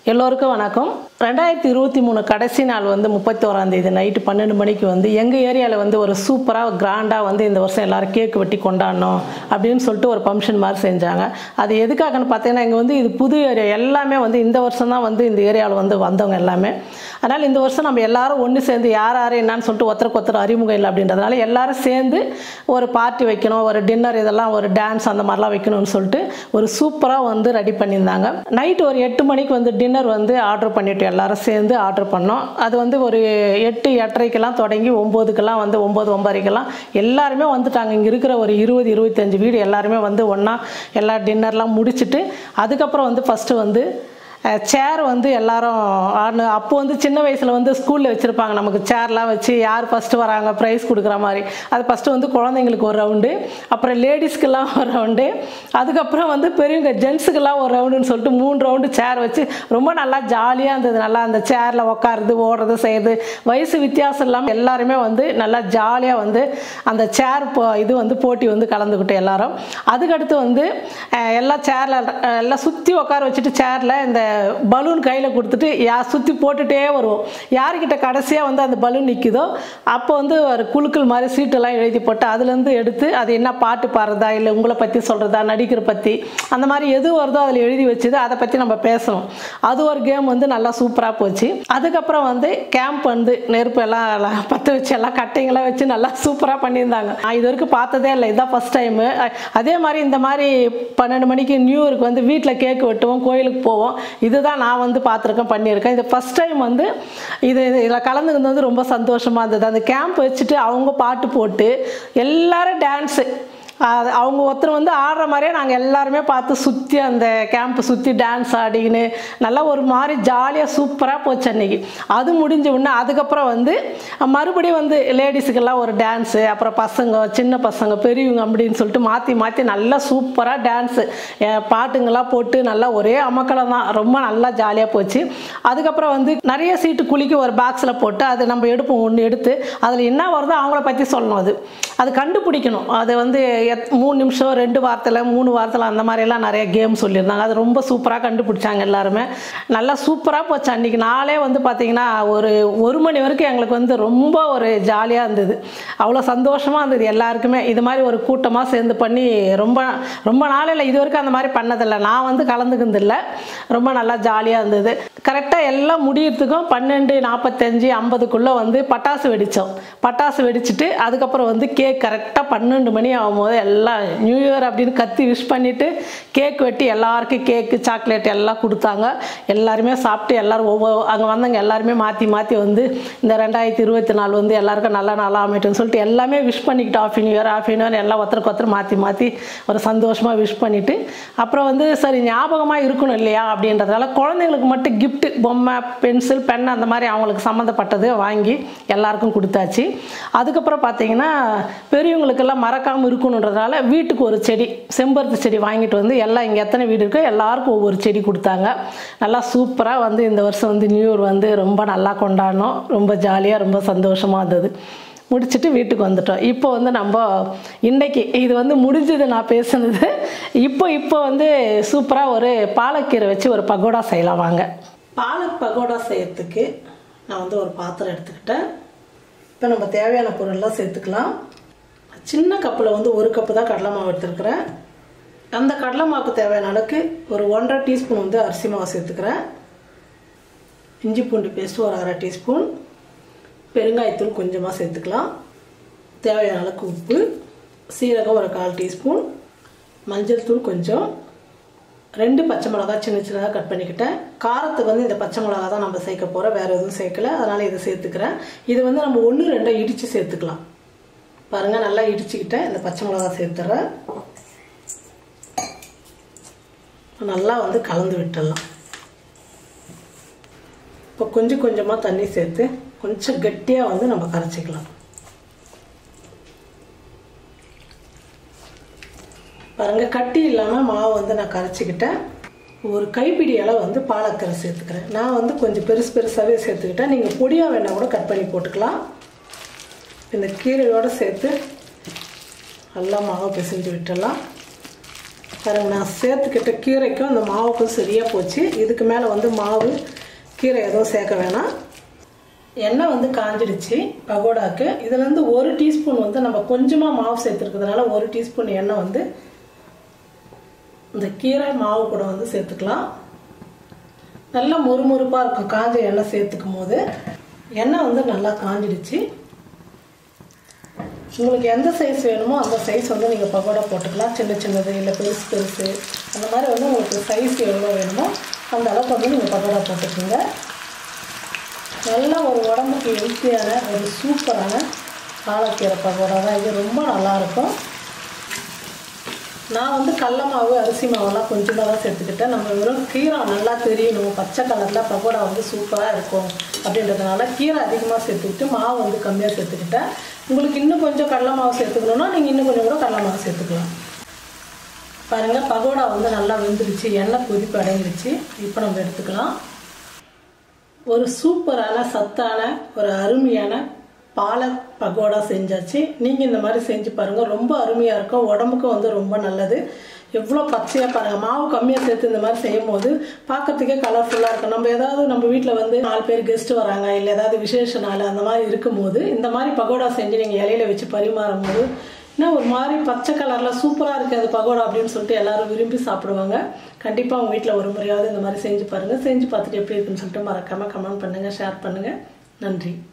எல்லோருக்கும் வணக்கம் ரெண்டாயிரத்தி இருபத்தி மூணு கடைசி நாள் வந்து முப்பத்தோராம் தேதி நைட்டு பன்னெண்டு மணிக்கு வந்து எங்கள் ஏரியாவில் வந்து ஒரு சூப்பராக கிராண்டாக வந்து இந்த வருஷம் எல்லாரும் கேக் வெட்டி கொண்டாடணும் அப்படின்னு சொல்லிட்டு ஒரு ஃபங்க்ஷன் மாதிரி செஞ்சாங்க அது எதுக்காகன்னு பார்த்தீங்கன்னா இங்கே வந்து இது புது ஏரியா எல்லாமே வந்து இந்த வருஷம் தான் வந்து இந்த ஏரியாவில் வந்து வந்தவங்க எல்லாமே அதனால் இந்த வருஷம் நம்ம எல்லாரும் ஒன்று சேர்ந்து யார் யார் என்னன்னு சொல்லிட்டு ஒருத்தருக்கு ஒருத்தர் அறிமுகம் இல்லை அப்படின்றதுனால எல்லாரும் சேர்ந்து ஒரு பார்ட்டி வைக்கணும் ஒரு டின்னர் இதெல்லாம் ஒரு டான்ஸ் அந்த மாதிரிலாம் வைக்கணும்னு சொல்லிட்டு ஒரு சூப்பராக வந்து ரெடி பண்ணியிருந்தாங்க நைட்டு ஒரு எட்டு மணிக்கு வந்து டின்னர் வந்து ஆர்டர் பண்ணிட்டு எல்லாரும் சேர்ந்து ஆர்டர் பண்ணோம் அது வந்து ஒரு எட்டு எட்டரைக்கெல்லாம் தொடங்கி ஒம்போதுக்கெல்லாம் வந்து ஒம்பது ஒம்பதரைக்கெல்லாம் எல்லாருமே வந்துட்டாங்க இங்கே இருக்கிற ஒரு இருபது இருபத்தஞ்சு வீடு எல்லாருமே வந்து ஒன்றா எல்லா டின்னர்லாம் முடிச்சுட்டு அதுக்கப்புறம் வந்து ஃபஸ்ட்டு வந்து சேர் வந்து எல்லாரும் ஆடு அப்போ வந்து சின்ன வயசில் வந்து ஸ்கூலில் வச்சுருப்பாங்க நமக்கு சேர்லாம் வச்சு யார் ஃபஸ்ட்டு வராங்க ப்ரைஸ் கொடுக்குற மாதிரி அது ஃபஸ்ட்டு வந்து குழந்தைங்களுக்கு ஒரு ரவுண்டு அப்புறம் லேடிஸ்க்கெல்லாம் ஒரு ரவுண்டு அதுக்கப்புறம் வந்து பெரியவங்க ஜென்ஸுக்கெல்லாம் ஒரு ரவுண்டுன்னு சொல்லிட்டு மூணு ரவுண்டு சேர் வச்சு ரொம்ப நல்லா ஜாலியாக இருந்தது நல்லா அந்த சேரில் உட்காருது ஓடுறது செய்யுது வயசு வித்தியாசம் இல்லாமல் எல்லாருமே வந்து நல்லா ஜாலியாக வந்து அந்த சேர் இது வந்து போட்டி வந்து கலந்துக்கிட்டோம் எல்லாரும் அதுக்கடுத்து வந்து அஹ், எல்லா சேரில் எல்லாம் சுற்றி உட்கார வச்சுட்டு சேரில் இந்த பலூன் கையில் கொடுத்துட்டு யா சுற்றி போட்டுகிட்டே வருவோம் யார்கிட்ட கடைசியாக வந்து அந்த பலூன் நிற்குதோ அப்போ வந்து ஒரு குழுக்கள் மாதிரி சீட்டெல்லாம் எழுதி போட்டு அதுலேருந்து எடுத்து அது என்ன பாட்டு பாடுறதா இல்லை உங்களை பற்றி சொல்கிறதா நடிக்கிற பற்றி அந்த மாதிரி எது வருதோ அதில் எழுதி வச்சுது அதை பற்றி நம்ம பேசணும் அது ஒரு கேம் வந்து நல்லா சூப்பராக போச்சு அதுக்கப்புறம் வந்து கேம்ப் வந்து நெருப்பு எல்லாம் எல்லாம் பற்ற வச்சு எல்லாம் கட்டைங்கெல்லாம் வச்சு நல்லா சூப்பராக பண்ணியிருந்தாங்க நான் இது வரைக்கும் பார்த்ததே இல்லை இதுதான் ஃபஸ்ட் டைமு அதே மாதிரி இந்த மாதிரி பன்னெண்டு மணிக்கு நியூ இயருக்கு வந்து வீட்டில் கேக் வெட்டுவோம் கோயிலுக்கு போவோம் இதுதான் நான் வந்து பார்த்துருக்கேன் பண்ணியிருக்கேன் இது ஃபஸ்ட் டைம் வந்து இது இது- இதில் கலந்துக்கிறது வந்து ரொம்ப சந்தோஷமாக இருந்தது அந்த கேம்ப் வச்சுட்டு அவங்க பாட்டு போட்டு எல்லாரும் டான்ஸு அது அவங்க ஒருத்தர் வந்து ஆடுற மாதிரியே நாங்கள் எல்லாருமே பார்த்து சுற்றி அந்த கேம்ப் சுற்றி டான்ஸ் ஆடிக்கின்னு நல்லா ஒரு மாதிரி ஜாலியாக சூப்பராக போச்சு அன்னைக்கு அது முடிஞ்ச உடனே அதுக்கப்புறம் வந்து மறுபடியும் வந்து லேடிஸுக்கெல்லாம் ஒரு டான்ஸு அப்புறம் பசங்க சின்ன பசங்க பெரியவங்க அப்படின்னு சொல்லிட்டு மாற்றி மாற்றி நல்லா சூப்பராக டான்ஸு பாட்டுங்கெல்லாம் போட்டு நல்லா ஒரே அமக்கலம் தான் ரொம்ப நல்லா ஜாலியாக போச்சு அதுக்கப்புறம் வந்து நிறைய சீட்டு குலுக்கி ஒரு பாக்ஸில் போட்டு அது நம்ம எடுப்போம் ஒன்று எடுத்து அதில் என்ன வருதோ அவங்கள பற்றி சொல்லணும் அது அது கண்டுபிடிக்கணும் அது வந்து எத் மூணு நிமிஷம் ரெண்டு வாரத்தில் மூணு வாரத்தில் அந்த மாதிரியெல்லாம் நிறைய கேம் சொல்லியிருந்தாங்க அது ரொம்ப சூப்பராக கண்டுபிடிச்சாங்க எல்லாருமே நல்லா சூப்பராக போச்சு அன்றைக்கி நாளே வந்து பார்த்திங்கன்னா ஒரு ஒரு மணி வரைக்கும் எங்களுக்கு வந்து ரொம்ப ஒரு ஜாலியாக இருந்தது அவ்வளோ சந்தோஷமாக இருந்தது எல்லாருக்குமே இது மாதிரி ஒரு கூட்டமாக சேர்ந்து பண்ணி ரொம்ப ரொம்ப நாளில் இது வரைக்கும் அந்த மாதிரி பண்ணதில்லை நான் வந்து கலந்துக்கிறதில்ல ரொம்ப நல்லா ஜாலியாக இருந்தது கரெக்டாக எல்லாம் முடியறதுக்கும் பன்னெண்டு நாற்பத்தஞ்சு ஐம்பதுக்குள்ளே வந்து பட்டாசு வெடித்தோம் பட்டாசு வெடிச்சிட்டு அதுக்கப்புறம் வந்து கேக் கரெக்டாக பன்னெண்டு மணி ஆகும்போது எல்லாம் நியூ இயர் அப்படின்னு கத்தி விஷ் பண்ணிவிட்டு கேக் வெட்டி எல்லாருக்கும் கேக்கு சாக்லேட் எல்லாம் கொடுத்தாங்க எல்லாருமே சாப்பிட்டு எல்லோரும் ஒவ்வொரு அங்கே வந்தவங்க எல்லாருமே மாற்றி மாற்றி வந்து இந்த ரெண்டாயிரத்தி இருபத்தி நாலு வந்து எல்லாருக்கும் நல்ல நாளாக அமைட்டுன்னு சொல்லிட்டு எல்லாமே விஷ் பண்ணிக்கிட்டு ஆஃப் நியூ இயர் ஆஃப் நியூ இயர் எல்லாம் ஒருத்தருக்கு ஒருத்தர் மாற்றி மாற்றி ஒரு சந்தோஷமாக விஷ் பண்ணிவிட்டு அப்புறம் வந்து சரி ஞாபகமாக இருக்கணும் இல்லையா அப்படின்றதுனால குழந்தைங்களுக்கு மட்டும் gift பொம்மை பென்சில் பென் அந்த மாதிரி அவங்களுக்கு சம்மந்தப்பட்டது வாங்கி எல்லாருக்கும் கொடுத்தாச்சு அதுக்கப்புறம் பார்த்தீங்கன்னா பெரியவங்களுக்கெல்லாம் மறக்காமல் இருக்கணுன்றதுனால வீட்டுக்கு ஒரு செடி செம்பருத்தி செடி வாங்கிட்டு வந்து எல்லாம் இங்கே எத்தனை வீடு இருக்கோ எல்லாருக்கும் ஒவ்வொரு செடி கொடுத்தாங்க நல்லா சூப்பராக வந்து இந்த வருஷம் வந்து நியூ இயர் வந்து ரொம்ப நல்லா கொண்டாடினோம் ரொம்ப ஜாலியாக ரொம்ப சந்தோஷமாக இருந்தது முடிச்சுட்டு வீட்டுக்கு வந்துட்டோம் இப்போ வந்து நம்ம இன்னைக்கு இது வந்து முடிஞ்சது நான் பேசுனது இப்போ இப்போ வந்து சூப்பராக ஒரு பாலக்கீரை வச்சு ஒரு பகோடா செய்யலாம் வாங்க பாலக் பகோடா செய்யறதுக்கு நான் வந்து ஒரு பாத்திரம் எடுத்துக்கிட்டேன் இப்போ நம்ம தேவையான பொருள்லாம் சேர்த்துக்கலாம் சின்ன கப்பில் வந்து ஒரு கப்பு தான் கடலை மாவு எடுத்துருக்கிறேன் அந்த கடலை மாவுக்கு தேவையான அளவுக்கு ஒரு ஒன்றரை டீஸ்பூன் வந்து அரிசி மாவு சேர்த்துக்கிறேன் இஞ்சி பூண்டு பேஸ்ட் ஒரு அரை டீஸ்பூன் பெருங்காயத்தூள் கொஞ்சமாக சேர்த்துக்கலாம் தேவையான அளவுக்கு உப்பு சீரகம் ஒரு கால் டீஸ்பூன் மஞ்சள் தூள் கொஞ்சம் ரெண்டு பச்சை மிளகா சின்ன சின்னதாக கட் பண்ணிக்கிட்டேன் காரத்துக்கு வந்து இந்த பச்சை மிளகா தான் நம்ம சேர்க்க போகிறோம் வேறு எதுவும் சேர்க்கல அதனால் இதை சேர்த்துக்கிறேன் இது வந்து நம்ம ஒன்று ரெண்டை இடித்து சேர்த்துக்கலாம் பாருங்கள் நல்லா இடிச்சுக்கிட்டேன் இந்த பச்சை மிளகா சேர்த்துறேன் நல்லா வந்து கலந்து விட்டுடலாம் இப்போ கொஞ்சம் கொஞ்சமாக தண்ணி சேர்த்து கொஞ்சம் கெட்டியாக வந்து நம்ம கரைச்சிக்கலாம் பாருங்க கட்டி இல்லாமல் மாவு வந்து நான் கரைச்சிக்கிட்டேன் ஒரு கைப்பிடி அளவு வந்து பாலக்கரை சேர்த்துக்கிறேன் நான் வந்து கொஞ்சம் பெருசு பெருசாகவே சேர்த்துக்கிட்டேன் நீங்கள் பொடியாக வேணால் கூட கட் பண்ணி போட்டுக்கலாம் இந்த கீரையோடு சேர்த்து நல்லா மாவு பிசைஞ்சு விட்டுடலாம் பாருங்க நான் சேர்த்துக்கிட்ட கீரைக்கும் அந்த மாவுக்கும் சரியாக போச்சு இதுக்கு மேலே வந்து மாவு கீரை எதுவும் சேர்க்க வேணாம் எண்ணெய் வந்து காஞ்சிடுச்சு பகோடாக்கு இதுலேருந்து ஒரு டீஸ்பூன் வந்து நம்ம கொஞ்சமாக மாவு சேர்த்துருக்கிறதுனால ஒரு டீஸ்பூன் எண்ணெய் வந்து இந்த கீரை மாவு கூட வந்து சேர்த்துக்கலாம் நல்லா மொறுமொறுப்பாக இருக்கும் காஞ்ச எண்ணெய் சேர்த்துக்கும் போது எண்ணெய் வந்து நல்லா காஞ்சிடுச்சு உங்களுக்கு எந்த சைஸ் வேணுமோ அந்த சைஸ் வந்து நீங்கள் பகோடா போட்டுக்கலாம் சின்ன சின்னது இல்லை பெருசு பெருசு அந்த மாதிரி வந்து உங்களுக்கு சைஸ் எவ்வளோ வேணுமோ அந்த அளவுக்கு வந்து நீங்கள் பகோடா போட்டுக்கோங்க நல்ல ஒரு உடம்புக்கு ஹெல்த்தியான ஒரு சூப்பரான பாலக்கீரை பகோடா தான் இது ரொம்ப நல்லாயிருக்கும் நான் வந்து கடல மாவு அரிசி மாவெல்லாம் கொஞ்சமாக தான் சேர்த்துக்கிட்டேன் நம்ம வெறும் கீரை நல்லா தெரியணும் பச்சை கலரில் பகோடா வந்து சூப்பராக இருக்கும் அப்படின்றதுனால கீரை அதிகமாக சேர்த்துக்கிட்டு மாவு வந்து கம்மியாக சேர்த்துக்கிட்டேன் உங்களுக்கு இன்னும் கொஞ்சம் கடல மாவு சேர்த்துக்கணுன்னா நீங்கள் இன்னும் கொஞ்சம் கூட கடல மாவு சேர்த்துக்கலாம் பாருங்கள் பகோடா வந்து நல்லா வெந்துருச்சு எண்ணெய் கொதிப்பு அடங்கிடுச்சு இப்போ நம்ம எடுத்துக்கலாம் ஒரு சூப்பரான சத்தான ஒரு அருமையான பாலக் பகோடா செஞ்சாச்சு நீங்கள் இந்த மாதிரி செஞ்சு பாருங்கள் ரொம்ப அருமையாக இருக்கும் உடம்புக்கும் வந்து ரொம்ப நல்லது எவ்வளோ பச்சையாக பாருங்கள் மாவு கம்மியாக சேர்த்து இந்த மாதிரி செய்யும் போது பார்க்கறதுக்கே கலர்ஃபுல்லாக இருக்கும் நம்ம ஏதாவது நம்ம வீட்டில் வந்து நாலு பேர் கெஸ்ட் வராங்க இல்லை ஏதாவது விசேஷ நாள் அந்த மாதிரி இருக்கும்போது இந்த மாதிரி பகோடா செஞ்சு நீங்கள் இலையில வச்சு பரிமாறும் போது என்ன ஒரு மாதிரி பச்சை கலரில் சூப்பராக இருக்குது அது பகோடா அப்படின்னு சொல்லிட்டு எல்லாரும் விரும்பி சாப்பிடுவாங்க கண்டிப்பாக உங்கள் வீட்டில் ஒரு முறையாவது இந்த மாதிரி செஞ்சு பாருங்கள் செஞ்சு பார்த்துட்டு எப்படி இருக்குன்னு சொல்லிட்டு மறக்காமல் கமெண்ட் பண்ணுங்கள் ஷேர் பண்ணுங்கள் நன்றி